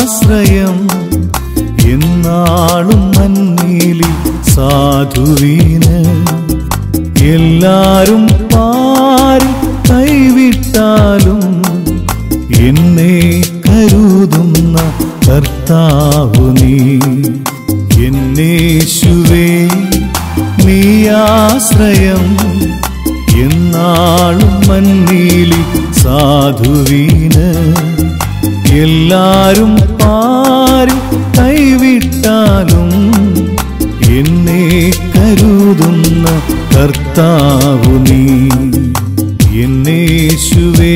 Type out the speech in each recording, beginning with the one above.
ആശ്രയം എന്നാളും മന്നീലി സാധുവീന് എല്ലാരും പാരി കൈവിട്ടാലും എന്നെ കരുതുന്ന കർത്താവു നീ എന്നേശുവേ നീ ആശ്രയം എന്നാളും മന്നീലി സാധുവീന് എല്ലാരും പാരി കൈവിട്ടാലും എന്നെ കരുതുന്ന കർത്താവു നീ എന്നേശുവേ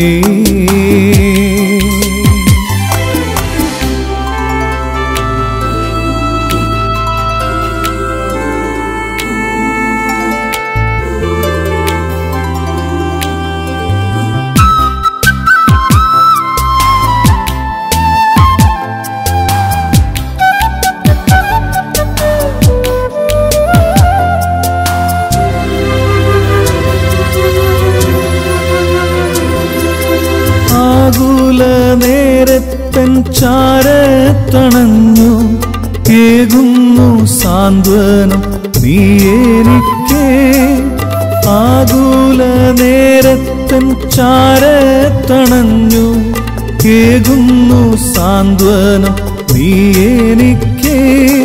ആകുല നേരത്തൻ ചാരത്തണഞ്ഞു കേകുന്നു സാന്ത്വനം നീ എനിക്ക് ആകുല നേരത്തൻ ചാരത്തണഞ്ഞു കേകുന്നു സാന്ത്വനം നീ എനിക്ക്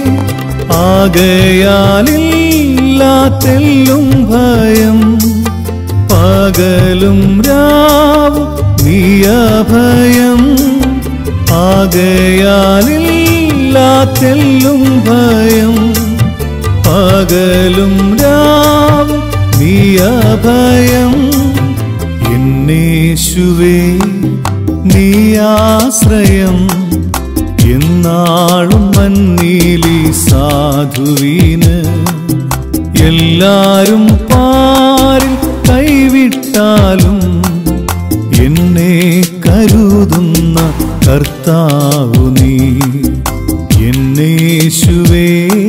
ആകയാലില്ലാത്തെല്ലും ഭയം പകലും രാവും നീയഭയം ആകയാലില്ലാത്തെല്ലും ഭയം പകലും രാവും നീയഭയം എന്നേശുവേ നീ ആശ്രയം എന്നാളും മന്നീലി സാധുവിന് എല്ലാരും പാരിൽ കൈവിട്ടാലും എന്നെ കരുതുന്ന കർത്താവു നീ എന്നേശുവേ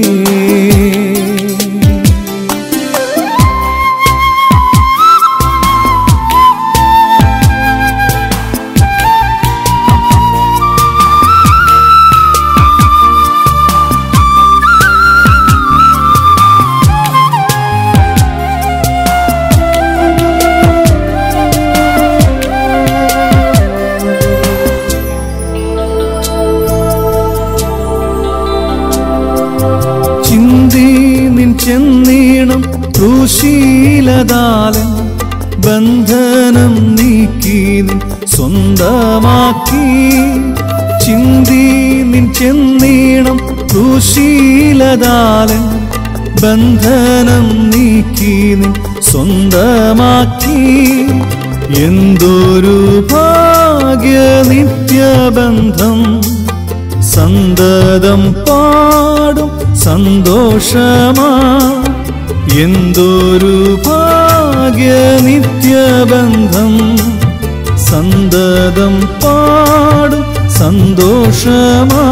ചിന്തി നിൻ ചെന്നീണം ക്രൂശീലതാലൻ ബന്ധനം നീക്കി നിൻ സ്വന്തമാക്കി ചിന്തി നിൻ ചെന്നീണം ക്രൂശീലതാലൻ ബന്ധനം നീക്കി നിൻ സ്വന്തമാക്കി എന്തൊരു ഭാഗ്യ നിത്യബന്ധം സന്തതം പാടും സന്തോഷമാ എന്തൊരു ഭാഗ്യ നിത്യബന്ധം സന്തതം പാടും സന്തോഷമാ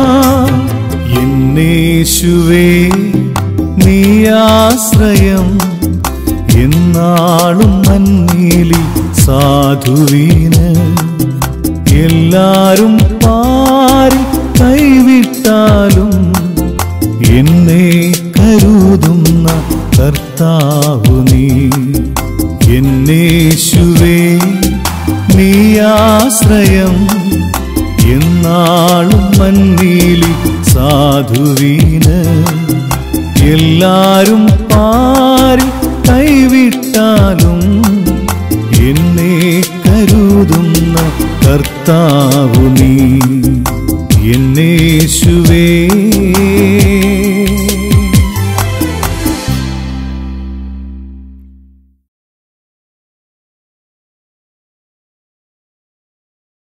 എന്നേശുവേ നീ ആശ്രയം എന്നാളും മന്നീലി സാധുവിന് എല്ലാരും പാരി കൈവിട്ടാലും എന്നെ കരുതുന്ന കർത്താവു നീ എന്നേശുവേ നീ ആശ്രയം എന്നാളും മന്നീലി സാധുവിന് എല്ലാരും പാരി കൈവിട്ടാലും എന്നെ കരുതുന്ന കർത്താവു നീ എന്നേശുവേ